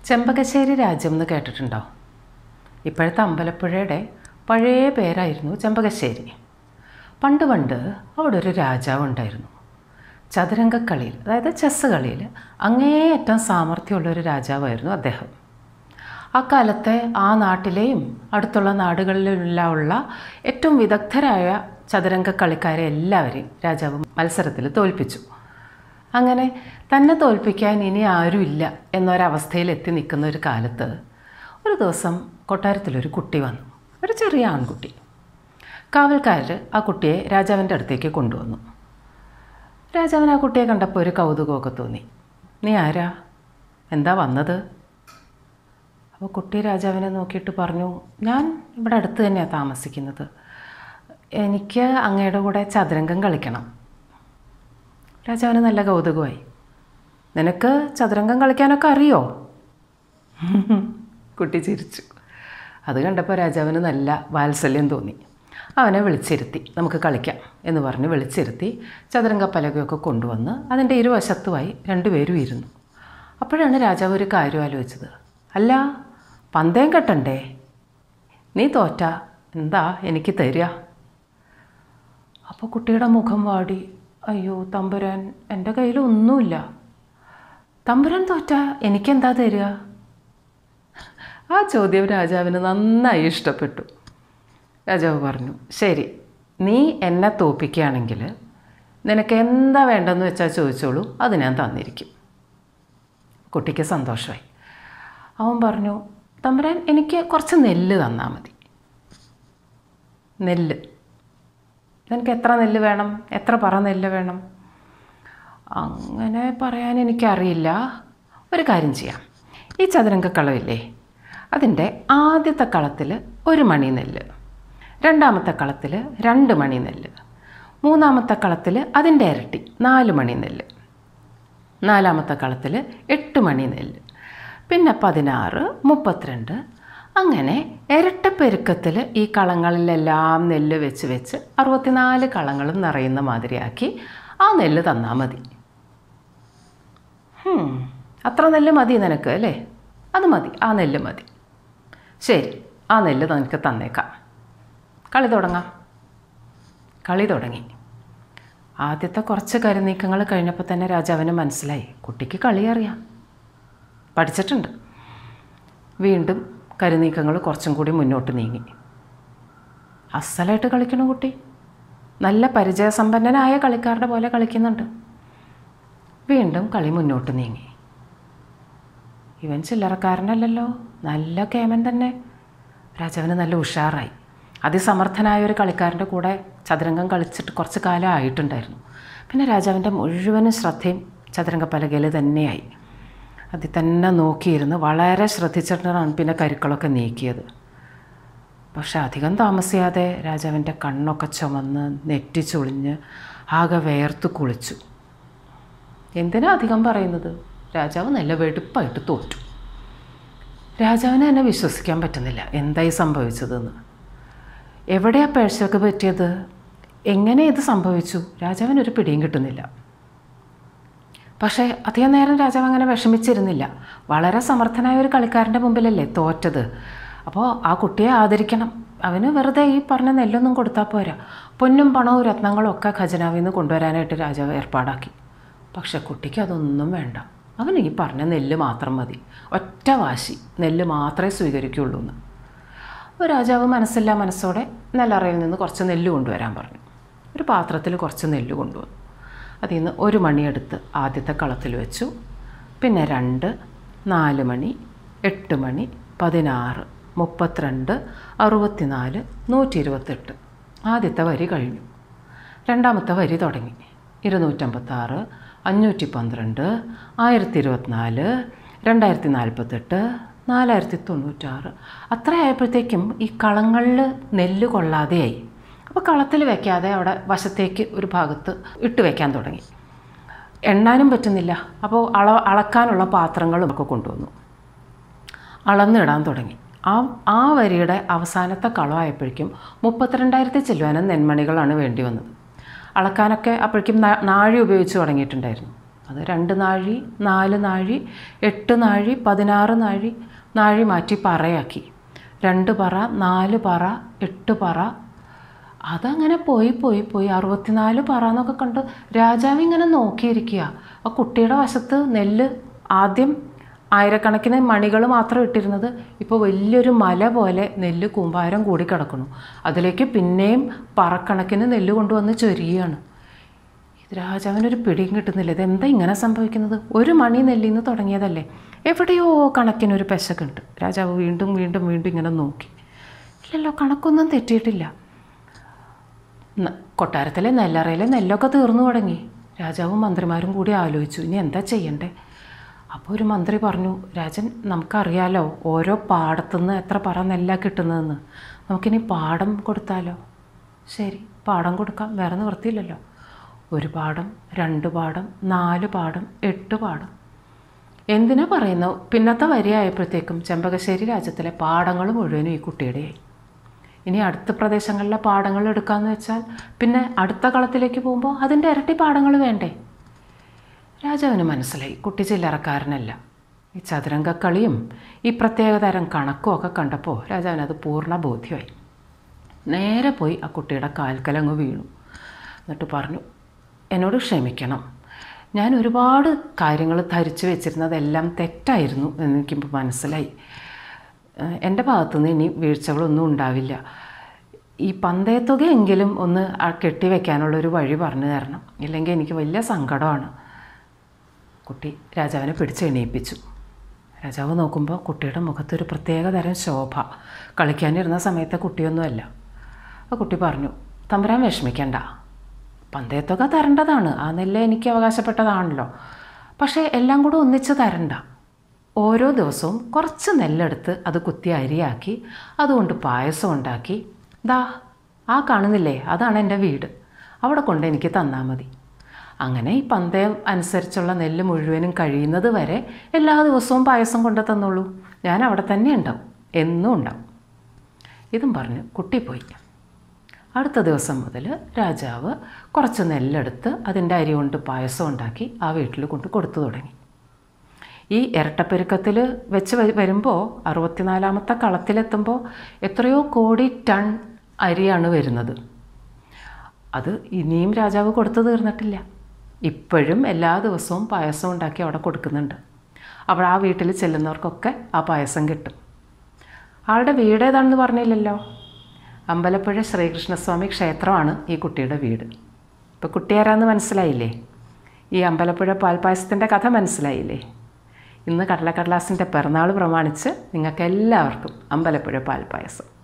ചെമ്പകശ്ശേരി രാജ്യം എന്ന് കേട്ടിട്ടുണ്ടോ ഇപ്പോഴത്തെ അമ്പലപ്പുഴയുടെ പഴയ പേരായിരുന്നു ചെമ്പകശ്ശേരി പണ്ട് പണ്ട് അവിടെ ഒരു രാജാവ് ഉണ്ടായിരുന്നു ചതുരംഗക്കളിയിൽ അതായത് ചെസ്സ് കളിയിൽ അങ്ങേയറ്റം സാമർഥ്യമുള്ള ഒരു രാജാവായിരുന്നു അദ്ദേഹം അക്കാലത്തെ ആ നാട്ടിലെയും അടുത്തുള്ള നാടുകളിലെല്ലാം ഉള്ള ഏറ്റവും വിദഗ്ധരായ ചതുരംഗ കളിക്കാരെ എല്ലാവരെയും രാജാവ് മത്സരത്തിൽ തോൽപ്പിച്ചു അങ്ങനെ തന്നെ തോൽപ്പിക്കാൻ ഇനി ആരുമില്ല എന്നൊരവസ്ഥയിൽ എത്തി നിൽക്കുന്ന ഒരു കാലത്ത് ഒരു ദിവസം കൊട്ടാരത്തിലൊരു കുട്ടി വന്നു ഒരു ചെറിയ ആൺകുട്ടി കാവൽക്കാർ ആ കുട്ടിയെ രാജാവിൻ്റെ അടുത്തേക്ക് കൊണ്ടുവന്നു രാജാവിന് ആ കുട്ടിയെ കണ്ടപ്പോൾ ഒരു കൗതുകമൊക്കെ തോന്നി നീ ആരാ എന്താ വന്നത് അപ്പോൾ കുട്ടി രാജാവിനെ നോക്കിയിട്ട് പറഞ്ഞു ഞാൻ ഇവിടെ അടുത്ത് തന്നെയാണ് താമസിക്കുന്നത് എനിക്ക് അങ്ങയുടെ കൂടെ ചതുരംഗം കളിക്കണം രാജാവിന് നല്ല കൗതുകമായി നിനക്ക് ചതുരംഗം കളിക്കാനൊക്കെ അറിയോ കുട്ടി ചിരിച്ചു അത് കണ്ടപ്പോൾ രാജാവിന് നല്ല വാത്സല്യം തോന്നി അവനെ വിളിച്ചിരുത്തി നമുക്ക് കളിക്കാം എന്ന് പറഞ്ഞ് വിളിച്ചിരുത്തി ചതുരംഗപ്പലകയൊക്കെ കൊണ്ടുവന്ന് അതിൻ്റെ ഇരുവശത്തുമായി രണ്ടുപേരും ഇരുന്നു അപ്പോഴാണ് രാജാവ് ഒരു കാര്യം ആലോചിച്ചത് അല്ല പന്തയം കെട്ടണ്ടേ നീ തോറ്റ എന്താ എനിക്ക് തരിക അപ്പോൾ കുട്ടിയുടെ മുഖം വാടി അയ്യോ തമ്പുരാൻ എൻ്റെ കയ്യിൽ ഒന്നുമില്ല തമ്പുരാൻ തോറ്റ എനിക്കെന്താ തരിക ആ ചോദ്യം രാജാവിന് നന്നായി ഇഷ്ടപ്പെട്ടു രാജാവ് പറഞ്ഞു ശരി നീ എന്നെ തോപ്പിക്കുകയാണെങ്കിൽ നിനക്ക് എന്താ വേണ്ടെന്ന് വെച്ചാൽ ചോദിച്ചോളൂ അത് ഞാൻ തന്നിരിക്കും കുട്ടിക്ക് സന്തോഷമായി അവൻ പറഞ്ഞു തമ്പുരാൻ എനിക്ക് കുറച്ച് നെല്ല് തന്നാൽ മതി നെല്ല് നിനക്ക് എത്ര നെല്ല് വേണം എത്ര പറ നെല്ല് വേണം അങ്ങനെ പറയാൻ എനിക്കറിയില്ല ഒരു കാര്യം ചെയ്യാം ഈ ചതുരംഗ കളമില്ലേ അതിൻ്റെ ആദ്യത്തെ കളത്തിൽ ഒരു മണി നെല്ല് രണ്ടാമത്തെ കളത്തിൽ രണ്ട് മണി നെല്ല് മൂന്നാമത്തെ കളത്തിൽ അതിൻ്റെ ഇരട്ടി നാല് മണി നെല്ല് നാലാമത്തെ കളത്തിൽ എട്ട് മണി നെല്ല് പിന്നെ പതിനാറ് മുപ്പത്തിരണ്ട് അങ്ങനെ ഇരട്ടപ്പെരുക്കത്തിൽ ഈ കളങ്ങളിലെല്ലാം നെല്ല് വെച്ച് വെച്ച് അറുപത്തിനാല് കളങ്ങളും നിറയുന്ന മാതിരിയാക്കി ആ നെല്ല് തന്നാൽ മതി ഹും, അത്ര നെല്ല് മതി നിനക്ക് അല്ലേ അത് മതി ആ നെല്ല് മതി ശരി ആ നെല്ല് നിനക്ക് തന്നേക്കാം കളി തുടങ്ങാം കളി തുടങ്ങി ആദ്യത്തെ കുറച്ച് കരുനീക്കങ്ങൾ കഴിഞ്ഞപ്പോൾ തന്നെ രാജാവിന് മനസ്സിലായി കുട്ടിക്ക് കളി അറിയാം പഠിച്ചിട്ടുണ്ട് വീണ്ടും കരുനീക്കങ്ങൾ കുറച്ചും കൂടി മുന്നോട്ട് നീങ്ങി അസലായിട്ട് കളിക്കണ കുട്ടി നല്ല പരിചയസമ്പന്നനായ കളിക്കാരുടെ പോലെ കളിക്കുന്നുണ്ട് വീണ്ടും കളി മുന്നോട്ട് നീങ്ങി ഇവൻ ചില്ലറക്കാരനല്ലല്ലോ നല്ല കേമൻ തന്നെ രാജാവിന് നല്ല ഉഷാറായി അതിസമർത്ഥനായ ഒരു കളിക്കാരൻ്റെ കൂടെ ചതുരംഗം കളിച്ചിട്ട് കുറച്ച് കാലം ആയിട്ടുണ്ടായിരുന്നു പിന്നെ രാജാവിൻ്റെ മുഴുവനും ശ്രദ്ധയും ചതുരംഗ പലകയിൽ തന്നെയായി അതിൽ തന്നെ നോക്കിയിരുന്ന് വളരെ ശ്രദ്ധിച്ചിട്ടാണ് പിന്നെ കരുക്കളൊക്കെ നീക്കിയത് പക്ഷെ അധികം താമസിയാതെ രാജാവിൻ്റെ കണ്ണൊക്കെ ചുമന്ന് നെറ്റിച്ചൊളിഞ്ഞ് ആകെ വേർത്ത് കുളിച്ചു എന്തിനാ അധികം പറയുന്നത് രാജാവ് നല്ല വെടുപ്പായിട്ട് തോറ്റു രാജാവിനെ എന്നെ വിശ്വസിക്കാൻ പറ്റുന്നില്ല എന്തായി സംഭവിച്ചതെന്ന് എവിടെയാ പേഴ്ചക്ക് പറ്റിയത് എങ്ങനെ ഇത് സംഭവിച്ചു രാജാവിന് ഒരു പിടിയും കിട്ടുന്നില്ല പക്ഷേ അധികം നേരം രാജാവ് അങ്ങനെ വിഷമിച്ചിരുന്നില്ല വളരെ സമർത്ഥനായ ഒരു കളിക്കാരൻ്റെ മുമ്പിലല്ലേ തോറ്റത് അപ്പോൾ ആ കുട്ടിയെ ആദരിക്കണം അവന് വെറുതെ ഈ പറഞ്ഞ നെല്ലൊന്നും കൊടുത്താൽ പോരാ പൊന്നും പണവും രത്നങ്ങളും ഒക്കെ ഖജനാവിൽ നിന്ന് കൊണ്ടുവരാനായിട്ട് രാജാവ് ഏർപ്പാടാക്കി പക്ഷെ കുട്ടിക്ക് അതൊന്നും വേണ്ട അവന് ഈ പറഞ്ഞ നെല്ല് മാത്രം മതി ഒറ്റ വാശി നെല്ല് മാത്രമേ സ്വീകരിക്കുള്ളൂ എന്ന് അപ്പോൾ രാജാവ് മനസ്സില്ലാ മനസ്സോടെ നെല്ലറയിൽ നിന്ന് കുറച്ച് നെല്ല് കൊണ്ടുവരാൻ പറഞ്ഞു ഒരു പാത്രത്തിൽ കുറച്ച് നെല്ല് കൊണ്ടുവന്നു അതിൽ നിന്ന് ഒരു മണിയെടുത്ത് ആദ്യത്തെ കളത്തിൽ വെച്ചു പിന്നെ രണ്ട് നാല് മണി എട്ട് മണി പതിനാറ് മുപ്പത്തിരണ്ട് അറുപത്തിനാല് നൂറ്റി ഇരുപത്തെട്ട് ആദ്യത്തെ വരി കഴിഞ്ഞു രണ്ടാമത്തെ വരി തുടങ്ങി ഇരുന്നൂറ്റമ്പത്താറ് അഞ്ഞൂറ്റി പന്ത്രണ്ട് ആയിരത്തി ഇരുപത്തിനാല് രണ്ടായിരത്തി നാൽപ്പത്തെട്ട് നാലായിരത്തി തൊണ്ണൂറ്റാറ് അത്ര ആയപ്പോഴത്തേക്കും ഈ കളങ്ങളിൽ നെല്ല് കൊള്ളാതെയായി അപ്പോൾ കളത്തിൽ വെക്കാതെ അവിടെ വശത്തേക്ക് ഒരു ഭാഗത്ത് ഇട്ട് വെക്കാൻ തുടങ്ങി എണ്ണാനും പറ്റുന്നില്ല അപ്പോൾ അള അളക്കാനുള്ള പാത്രങ്ങളും ഒക്കെ കൊണ്ടുവന്നു അളന്നിടാൻ തുടങ്ങി ആ ആ വരിയുടെ അവസാനത്തെ കളമായപ്പോഴേക്കും മുപ്പത്തിരണ്ടായിരത്തി ചെല്ലുവാനും നെന്മണികളാണ് വേണ്ടി വന്നത് അളക്കാനൊക്കെ അപ്പോഴേക്കും നാ- നാഴി ഉപയോഗിച്ച് തുടങ്ങിയിട്ടുണ്ടായിരുന്നു അത് രണ്ട് നാഴി നാല് നാഴി എട്ട് നാഴി പതിനാറ് നാഴി നാഴി മാറ്റി പറയാക്കി രണ്ട് പറ നാല് പറ എട്ട് പറ അതങ്ങനെ പോയി പോയി പോയി അറുപത്തിനാല് പറ എന്നൊക്കെ കണ്ട് രാജാവ് ഇങ്ങനെ നോക്കിയിരിക്കുക ആ കുട്ടിയുടെ വശത്ത് നെല്ല് ആദ്യം ആയിരക്കണക്കിന് മണികൾ മാത്രം ഇട്ടിരുന്നത് ഇപ്പോൾ വലിയൊരു മല പോലെ നെല്ല് കൂമ്പാരം കൂടി കിടക്കുന്നു അതിലേക്ക് പിന്നെയും പറക്കണക്കിന് നെല്ല് കൊണ്ടുവന്ന് ചൊരിയുകയാണ് ഇത് രാജാവിനൊരു പിടിയും കിട്ടുന്നില്ല ഇതെന്താ ഇങ്ങനെ സംഭവിക്കുന്നത് ഒരു മണി നെല്ലിൽ നിന്ന് തുടങ്ങിയതല്ലേ എവിടെയോ കണക്കിനൊരു പെശകുണ്ട് രാജാവ് വീണ്ടും വീണ്ടും വീണ്ടും ഇങ്ങനെ നോക്കി ഇല്ലല്ലോ കണക്കൊന്നും തെറ്റിയിട്ടില്ല ന- കൊട്ടാരത്തിലെ നെല്ലറയിലെ നെല്ലൊക്കെ തീർന്നു തുടങ്ങി രാജാവും മന്ത്രിമാരും കൂടി ആലോചിച്ചു ഇനി എന്താ ചെയ്യണ്ടേ അപ്പോൾ ഒരു മന്ത്രി പറഞ്ഞു രാജൻ നമുക്കറിയാലോ ഓരോ പാടത്തുനിന്ന് എത്ര പറ നെല്ല കിട്ടുന്നതെന്ന് നമുക്കിനി പാടം കൊടുത്താലോ ശരി പാടം കൊടുക്കാം വേറെ നിവൃത്തിയില്ലല്ലോ ഒരു പാടം രണ്ട് പാടം നാല് പാടം എട്ട് പാടം എന്തിനാ പറയുന്നു പിന്നത്തെ വരിയായപ്പോഴത്തേക്കും ചെമ്പകശ്ശേരി രാജ്യത്തിലെ പാടങ്ങൾ മുഴുവനും ഈ കുട്ടിയുടെയായി ഇനി അടുത്ത പ്രദേശങ്ങളിലെ പാടങ്ങൾ എടുക്കാമെന്ന് വെച്ചാൽ പിന്നെ അടുത്ത കളത്തിലേക്ക് പോകുമ്പോൾ അതിൻ്റെ ഇരട്ടി പാടങ്ങൾ വേണ്ടേ രാജാവിന് മനസ്സിലായി കുട്ടി ചില്ലറക്കാരനല്ല ഈ ചതുരംഗക്കളിയും ഈ പ്രത്യേകതരം കണക്കും ഒക്കെ കണ്ടപ്പോൾ രാജാവിന് അത് പൂർണ്ണ ബോധ്യമായി നേരെ പോയി ആ കുട്ടിയുടെ കാൽക്കലങ്ങ് വീണു എന്നിട്ട് പറഞ്ഞു എന്നോട് ക്ഷമിക്കണം ഞാൻ ഒരുപാട് കാര്യങ്ങൾ ധരിച്ചു വെച്ചിരുന്നതെല്ലാം തെറ്റായിരുന്നു എന്നെനിക്കിപ്പോൾ മനസ്സിലായി ഏഹ് എൻ്റെ ഭാഗത്തുനിന്ന് ഇനി വീഴ്ചകളൊന്നും ഉണ്ടാവില്ല ഈ പന്തയത്തുകയെങ്കിലും ഒന്ന് ആ കെട്ടി വെക്കാനുള്ളൊരു വഴി പറഞ്ഞു തരണം ഇല്ലെങ്കിൽ എനിക്ക് വലിയ സങ്കടമാണ് കുട്ടി രാജാവിനെ പിടിച്ച് എണീപ്പിച്ചു രാജാവ് നോക്കുമ്പോൾ കുട്ടിയുടെ മുഖത്തൊരു പ്രത്യേക തരം ശോഭ കളിക്കാനിരുന്ന സമയത്തെ കുട്ടിയൊന്നുമല്ല ആ കുട്ടി പറഞ്ഞു തമ്പുരാൻ വിഷമിക്കണ്ട പന്തയത്തുക തരേണ്ടതാണ് ആ നെല്ല് എനിക്ക് അവകാശപ്പെട്ടതാണല്ലോ പക്ഷേ എല്ലാം കൂടെ ഒന്നിച്ച് തരണ്ട ഓരോ ദിവസവും കുറച്ച് നെല്ലെടുത്ത് അത് കുത്തി അരിയാക്കി അതുകൊണ്ട് പായസം ഉണ്ടാക്കി ദാ ആ കാണുന്നില്ലേ അതാണ് എൻ്റെ വീട് അവിടെ കൊണ്ട് എനിക്ക് തന്നാൽ മതി അങ്ങനെ ഈ പന്തയം അനുസരിച്ചുള്ള നെല്ല് മുഴുവനും കഴിയുന്നത് വരെ എല്ലാ ദിവസവും പായസം കൊണ്ട് തന്നോളൂ ഞാൻ അവിടെ തന്നെ ഉണ്ടാവും എന്നും ഉണ്ടാവും ഇതും പറഞ്ഞ് കുട്ടി പോയി അടുത്ത ദിവസം മുതൽ രാജാവ് കുറച്ച് നെല്ലെടുത്ത് അതിൻ്റെ അരി കൊണ്ട് പായസം ഉണ്ടാക്കി ആ വീട്ടിൽ കൊണ്ട് കൊടുത്തു തുടങ്ങി ഈ ഇരട്ടപ്പെരുക്കത്തിൽ വെച്ച് വ- വരുമ്പോൾ അറുപത്തിനാലാമത്തെ കളത്തിലെത്തുമ്പോൾ എത്രയോ കോടി ടൺ അരിയാണ് വരുന്നത് അത് ഇനിയും രാജാവ് കൊടുത്തു തീർന്നിട്ടില്ല ഇപ്പോഴും എല്ലാ ദിവസവും പായസം ഉണ്ടാക്കി അവിടെ കൊടുക്കുന്നുണ്ട് അവിടെ ആ വീട്ടിൽ ചെല്ലുന്നവർക്കൊക്കെ ആ പായസം കിട്ടും ആളുടെ വീട് ഏതാണെന്ന് പറഞ്ഞില്ലല്ലോ അമ്പലപ്പുഴ ശ്രീകൃഷ്ണസ്വാമി ക്ഷേത്രമാണ് ഈ കുട്ടിയുടെ വീട് ഇപ്പോൾ കുട്ടി ആരാന്ന് മനസ്സിലായില്ലേ ഈ അമ്പലപ്പുഴ പാൽപ്പായസത്തിൻ്റെ കഥ മനസ്സിലായില്ലേ ഇന്ന് കടലക്കടലാസിൻ്റെ പിറന്നാൾ പ്രമാണിച്ച് നിങ്ങൾക്ക് എല്ലാവർക്കും അമ്പലപ്പുഴ പാൽപ്പായസം